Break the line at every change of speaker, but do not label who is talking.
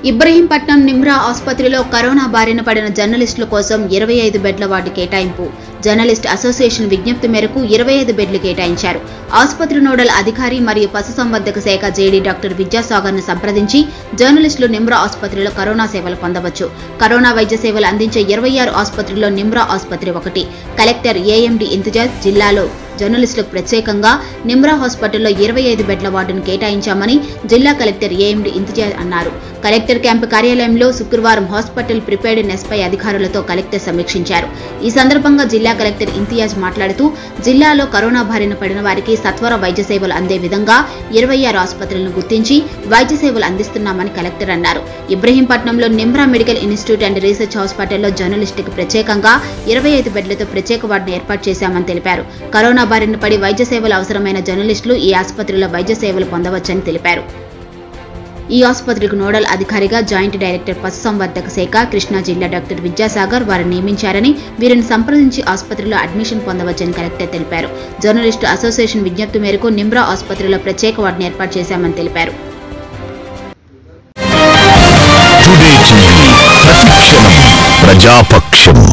ఇబ్రహీంపట్నం నిమ్రా ఆసుపత్రిలో కరోనా బారిన పడిన జర్నలిస్టుల కోసం ఇరవై ఐదు బెడ్ల వార్డు కేటాయింపు జర్నలిస్ట్ అసోసియేషన్ విజ్ఞప్తి మేరకు ఇరవై ఐదు బెడ్లు కేటాయించారు ఆసుపత్రి నోడల్ అధికారి మరియు పశుసంవర్ధక శాఖ జేడీ డాక్టర్ విద్యాసాగర్ ను సంప్రదించి జర్నలిస్టులు నిమ్రా ఆసుపత్రిలో కరోనా సేవలు పొందవచ్చు కరోనా వైద్య సేవలు అందించే ఇరవై ఆరు ఆసుపత్రుల్లో నిమ్రా ఆసుపత్రి ఒకటి కలెక్టర్ ఏఎండి ఇంతిజాజ్ జిల్లాలో జర్నలిస్టులకు ప్రత్యేకంగా నిమ్రా హాస్పిటల్లో ఇరవై ఐదు బెడ్ల వార్డును కేటాయించామని జిల్లా కలెక్టర్ ఏఎండి ఇంతిజాజ్ అన్నారు కలెక్టర్ క్యాంపు కార్యాలయంలో శుక్రవారం హాస్పిటల్ ప్రిపేర్డ్నెస్ పై అధికారులతో కలెక్టర్ సమీక్షించారు ఈ సందర్భంగా జిల్లా కలెక్టర్ ఇంతియాజ్ మాట్లాడుతూ జిల్లాలో కరోనా బారిన పడిన వారికి సత్వర వైద్య సేవలు అందే విధంగా ఇరవై ఆరు ఆసుపత్రులను గుర్తించి వైద్య సేవలు అందిస్తున్నామని కలెక్టర్ అన్నారు ఇబ్రహీంపట్నంలో Nimra medical institute and research హాస్పిటల్లో జర్నలిస్టుకు ప్రత్యేకంగా ఇరవై ఐదు బెడ్లతో ప్రత్యేక వార్డును ఏర్పాటు చేశామని తెలిపారు కరోనా బారిన పడి వైద్య సేవలు అవసరమైన జర్నలిస్టులు ఈ ఆసుపత్రిలో వైద్య సేవలు పొందవచ్చని తెలిపారు ఈ ఆసుపత్రికి నోడల్ అధికారిగా జాయింట్ డైరెక్టర్ పశుసంవర్ధక శాఖ కృష్ణా జిల్లా డాక్టర్ విద్యాసాగర్ వారిని నియమించారని వీరిని సంప్రదించి ఆసుపత్రిలో అడ్మిషన్ పొందవచ్చని కలెక్టర్ తెలిపారు జర్నలిస్టు అసోసియేషన్ విజ్ఞప్తి మేరకు నిమ్రా ఆసుపత్రిలో ప్రత్యేక వార్డును ఏర్పాటు చేశామని తెలిపారు
టుడే టీవీ ప్రతిక్షణం ప్రజాపక్ష